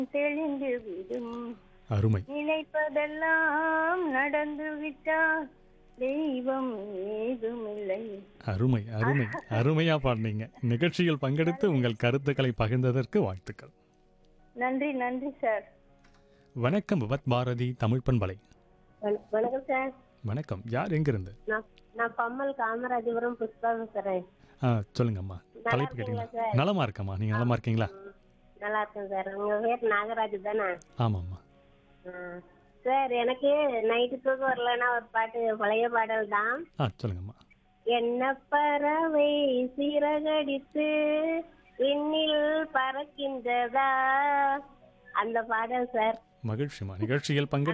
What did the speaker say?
தெளிந்து விடும் அருமை நினைப்பதெல்லாம் நடந்து விட்டால் தெய்வம் ஏதுமில்லை அருமை அருமை அருமையா பாடினீங்க நிகழ்ச்சியில் பங்கெடுத்து உங்கள் கருத்துக்களை பகிர்ந்ததற்கு வாழ்த்துக்கள் நன்றி நன்றி சார் வணக்கம் விபத் பாரதி தமிழ் பண்பலை வண- வணக்கம் சார் வணக்கம் யார் எங்கிருந்து நான் நான் பம்மல் காமராஜபுரம் புஷ்பா பேசுறேன் ஆ சொல்லுங்கம்மா நல்லா தலைப்பு இருக்கீங்களா கேட்டீங்களா சார்? நலமா இருக்கம்மா நீங்க நலமா இருக்கீங்களா நல்லா இருக்கேன் சார் உங்க பேர் நாகராஜ் தானே ஆமாம்மா ஆ. சார் எனக்கு நைட்டு தூக்கம் வரலன்னா ஒரு பாட்டு பழைய பாடல் தான் ஆ சொல்லுங்கம்மா என்ன பறவை சிறகடித்து விண்ணில் பறக்கின்றதா அந்த பாடல் சார் மகிழ்ச்சிமா நிகழ்ச்சியில் பங்கெடுத்து